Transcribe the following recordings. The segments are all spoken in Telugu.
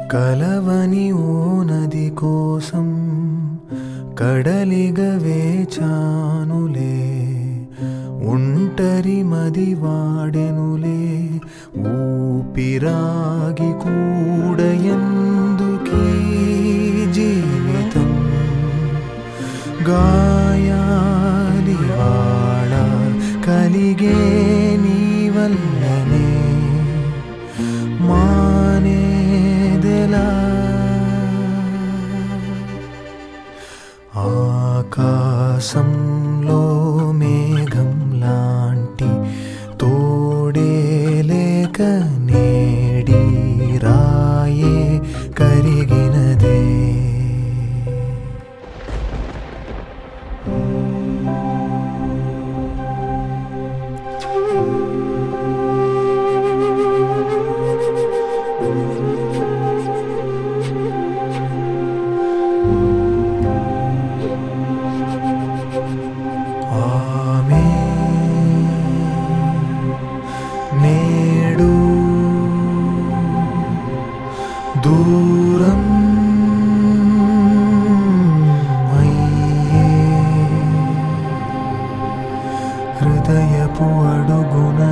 కలవని ఓ నది కోసం కడలిగా వేచానులే ఒంటరి మది వాడెనులే ఊపిరాగి కూడా ఎందుకీ జీవితం గాయాలి వాడ కలిగే నీ వల్లనే మానేదెలా ఆకాశంలో మేఘం లాంటి తోడే లేక నేడి రాయే కరిగినదే ఆమె నేడు దూరం అయ్యే హృదయపు అడుగున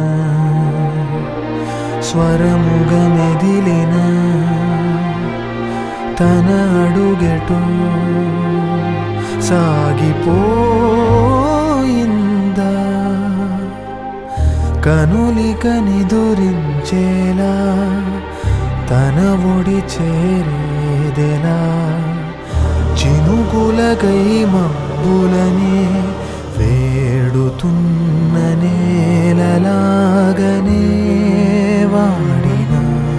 స్వరముగ మెదిలిన తన అడుగెటు సాగిపోయిందా కనులిక నిదురించేలా తన ఒడి చేరేదెలా చినుకులకై మబ్బులనే వేడుతున్న నేలలాగనే వాడిన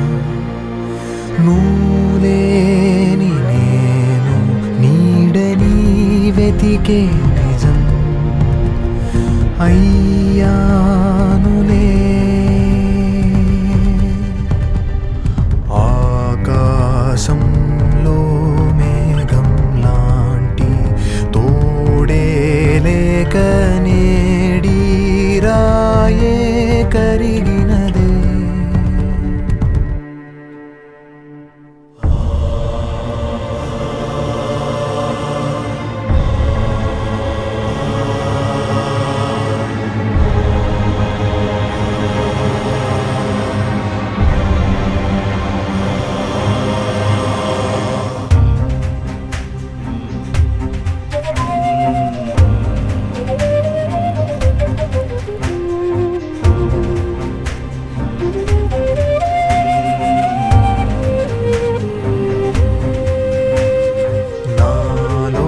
నూలేని నేను నీడని వెతికే నిజం అయ్యానులే ఆకాశంలో మేఘం లాంటి తోడే లేక నేడి రాయే కరిగినదే నాలో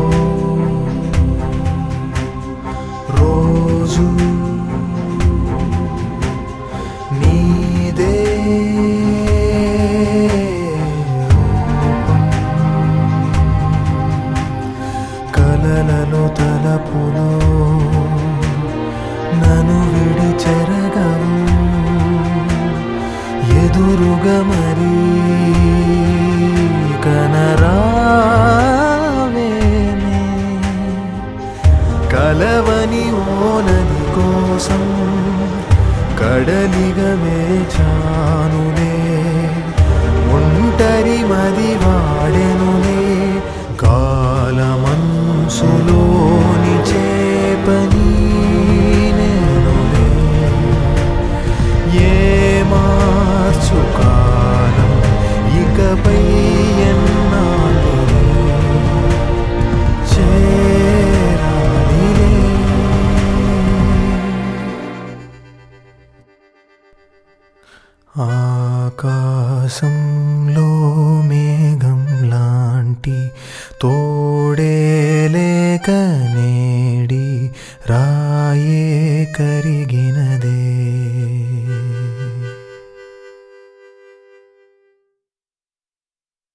రోజు నీదే రూపం. కలలలో తలపులో నన్ను విడి చెరగవు ఎదురుగా మరీ కనరావేనే కలవని ఓ నది కోసం కడలిగా వేచానులే ఒంటరి మది వాడెనులే కాలమంసులోని చేపని నేనులే ఏ మార్చు కాలం ఇకపై ఎన్నాళ్ళు చేరాలిలే ఆకాశంలో మేఘం లాంటి తోడే లేకనే